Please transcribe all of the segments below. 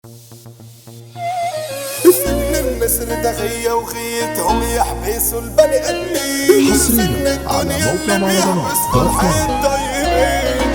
سن النسر دغية وخيتهم يحبسوا البني ادمين حصرياً سن على الدنيا موقع اللي مهرجانات بيحبس دوت فرحة كوم. الطيبين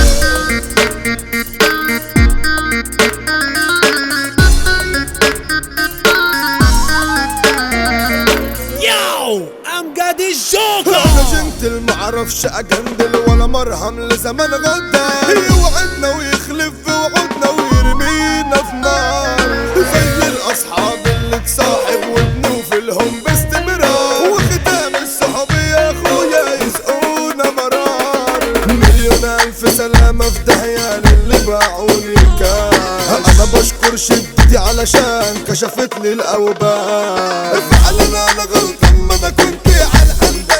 Yo, I'm got this joker. انا جنتل معرفش اجندل ولا مرهم لزمن غدا يوعدنا ويخلف في وعودنا ويرمينا في نار زي الاصحاب اللي تصاحب وابنه في الهم باستمرار وختام الصحاب يا اخويا يسقونا مرار مليون الف سلامة في داهية للي باعوني كان انا بشكر شدتي علشان كشفت لي الاوبان فعلا انا غلطان ما انا كنت على قلب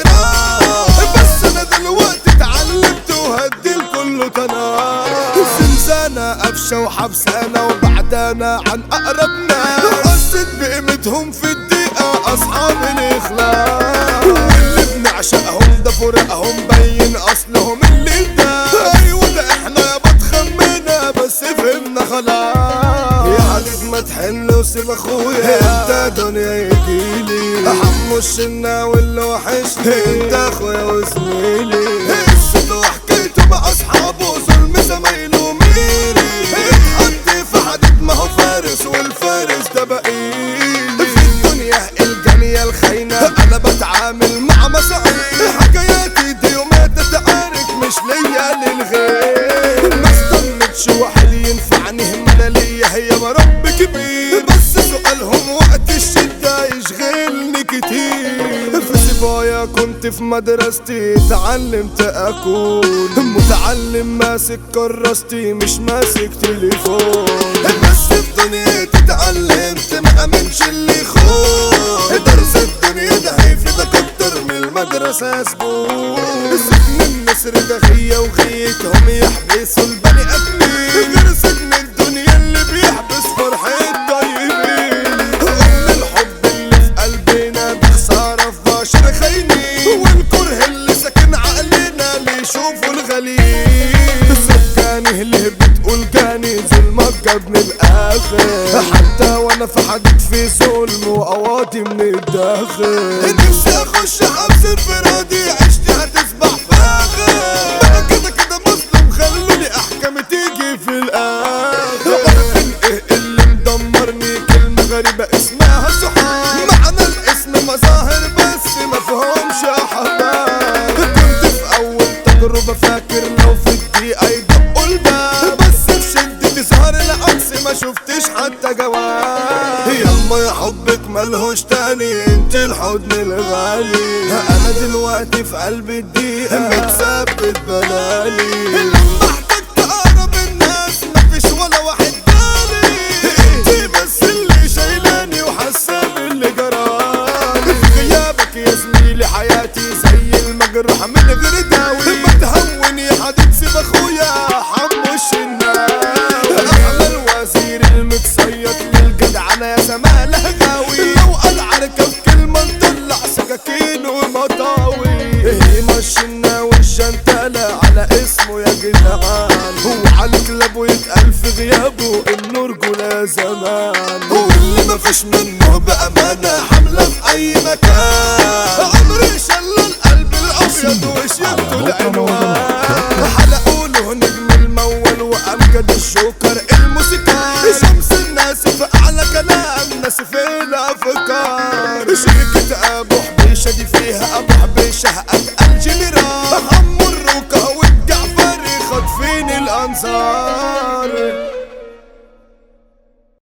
البكرة بس انا دلوقتي اتعلمت وهدي الكل تنار زنزانة قفشة وحبسانة وبعدانا عن اقربنا حسيت بقيمتهم في الدقيقة اصحاب الاخلاق واللي بنعشقهم ده فراقهم بين اصلهم اللي ده ايوه ده احنا يا بتخمنا بس فهمنا خلاص يا حبيب ما تحن وسيب اخويا انت دنيا يجيلي حمو الشنا واللي وحشني انت اخويا وزميلي قصته وحكيته مع اصحابه ظلم زمايله وميري اتحط في حديد ما هو فارس والفارس ده بقيلي في الدنيا الجانية الخاينة انا بتعامل مع مساعير حكاياتي دي يومات تتعارك مش ليا للغير ما استنتش واحد ينفعني همنا ليا هي مرب كبير بس سؤالهم وقت الشدة يشغلني كتير في سبايا كنت في مدرستي اتعلمت اكون متعلم ماسك كراستي مش ماسك تليفون بس في دنيتي اتعلمت ما امنش اللي يخون درس الدنيا ده هيفيدك اكتر من المدرسة زبون سجن النسر دغية وغيتهم يحبسوا البني ادمين غير سجن الدنيا اللي بيحبس فرحة طيبين ام الحب اللي في قلبنا ده خسارة في بشر خاينين والكره اللي ساكن عقلنا اللي يشوفوا الغليل سكاني اللي بتقول جاني ظلمك جابني الاخر حتى وانا في حديد في ظلم وقواضي من الداخل نفسي اخش حبس انفرادي عشتي هتسبح فاخر انا كده كده مسلم خلوني احكامي تيجي في الاخر عارفين ايه اللي مدمرني كلمة غريبة اسمها سحاب معنى الاسم مظاهر بس مفهومش احباب كنت في اول تجربة فاكر لو في الدقيقة يدقوا الباب بس في شدة ظهر العكس ما شفتش حتى جواب يما يا حبك ملهوش تاني انت الحضن الغالي انا دلوقتي في قلب الدقيقة متثبت بلالي لما احتجت اقرب الناس مفيش ولا واحد بالي انت بس اللي شايلاني وحاسه باللي جرالي في غيابك يا زميلي حياتي زي المجروح من غير داوي ما تهون يا حبيبي سيب اخويا حمو الشناوي احلى الوزير المتصيد للجدع انا يا زماله غاوي لو قال عركه في كلمه نطلع سكاكين ومطاوي ايه مشينا والجنتلة على اسمه يا جدعان هو على كلاب ويتقال في غيابه انه رجولة زمان هو اللي مفيش منه بأمانة حملة في أي مكان عمري شل القلب الأبيض وشيبته العنوان حلقوا له نجم المول وأمجد الشوكر الموسيقار شمس الناس في أعلى كلام ناس في الأفكار شركة أبو حبيشة دي فيها أبو حبيشة أتقل جنرال حمو الروكة والجعفري خاطفين الأنصار